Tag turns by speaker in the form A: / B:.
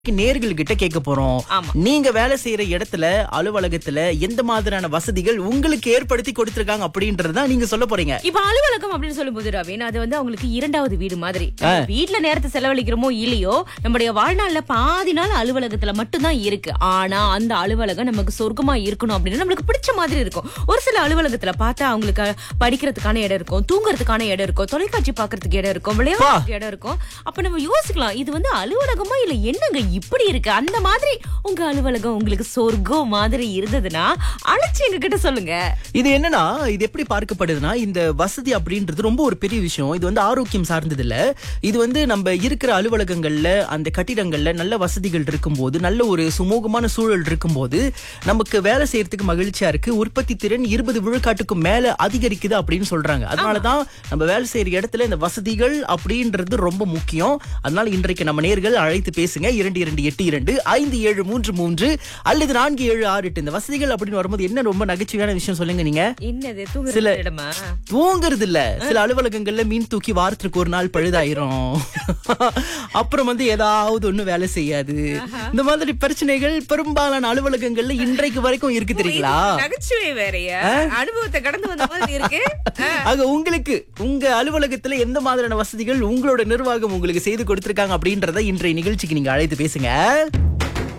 A: நேர்கள் கிட்ட கேட்க போறோம்
B: ஆமா.
A: நீங்க வேலை செய்யற இடத்துல அலுவலகத்துல எந்த மாதிரியான வசதிகள் உங்களுக்கு ஏற்படுத்தி கொடுத்திருக்காங்க அப்படின்றத நீங்க சொல்ல போறீங்க
B: இப்ப அலுவலகம் அப்படின்னு சொல்லும்போது ரவீன் அது வந்து அவங்களுக்கு இரண்டாவது வீடு மாதிரி நம்ம வீட்ல நேரத்தை செலவழிக்கிறோமோ இல்லையோ நம்முடைய வாழ்நாள்ல பாதி நாள் அலுவலகத்துல மட்டும்தான் இருக்கு ஆனா அந்த அலுவலகம் நமக்கு சொர்க்கமா இருக்கணும் அப்படின்னு நம்மளுக்கு பிடிச்ச மாதிரி இருக்கும் ஒரு சில அலுவலகத்துல பார்த்தா அவங்களுக்கு படிக்கிறதுக்கான இடம் இருக்கும் தூங்குறதுக்கான இடம் இருக்கும் தொலைக்காட்சி பாக்குறதுக்கு இடம் இருக்கும் விளையாடுறதுக்கு இடம் இருக்கும் அப்ப நம்ம யோசிக்கலாம் இது வந்து அலுவலகமா இல்ல என்னங்க இப்படி இருக்கு அந்த மாதிரி உங்க அலுவலகம் உங்களுக்கு சொர்க்கம் மாதிரி இருந்ததுன்னா அழைச்சு எங்க கிட்ட சொல்லுங்க
A: இது என்னன்னா இது எப்படி பார்க்கப்படுதுன்னா இந்த வசதி அப்படின்றது ரொம்ப ஒரு பெரிய விஷயம் இது வந்து ஆரோக்கியம் சார்ந்தது இல்ல இது வந்து நம்ம இருக்கிற அலுவலகங்கள்ல அந்த கட்டிடங்கள்ல நல்ல வசதிகள் இருக்கும்போது நல்ல ஒரு சுமூகமான சூழல் இருக்கும்போது நமக்கு வேலை செய்யறதுக்கு மகிழ்ச்சியா இருக்கு உற்பத்தி திறன் இருபது விழுக்காட்டுக்கும் மேல அதிகரிக்குது அப்படின்னு சொல்றாங்க அதனாலதான் நம்ம வேலை செய்யற இடத்துல இந்த வசதிகள் அப்படின்றது ரொம்ப முக்கியம் அதனால இன்றைக்கு நம்ம நேர்கள் அழைத்து பேசுங்க இரண்டு இரண்டு எட்டு இரண்டு ஐந்து ஏழு மூன்று மூன்று அல்லது நான்கு ஏழு ஆறு எட்டு இந்த வசதிகள் அப்படின்னு வரும்போது என்ன ரொம்ப நகைச்சுவையான விஷயம் சொல்லுங்க நீங்க
B: என்னது தூங்குற
A: சில-
B: இடமா
A: தூங்குறது இல்ல சில அலுவலகங்கள்ல மீன் தூக்கி வாரத்துக்கு ஒரு நாள் பழுதாயிரும் அப்புறம் வந்து ஏதாவது ஒண்ணு வேலை செய்யாது இந்த மாதிரி பிரச்சனைகள் பெரும்பாலான அலுவலகங்கள்ல இன்றைக்கு வரைக்கும் இருக்கு தெரியுங்களா
B: நகைச்சுவை வேறையா அனுபவத்தை கடந்து வந்த மாதிரி இருக்கு
A: ஆக உங்களுக்கு உங்க அலுவலகத்துல எந்த மாதிரியான வசதிகள் உங்களோட நிர்வாகம் உங்களுக்கு செய்து கொடுத்திருக்காங்க அப்படின்றத இன்றைய நிகழ்ச்சிக்கு நீங்க அழைத்து பேசுங்க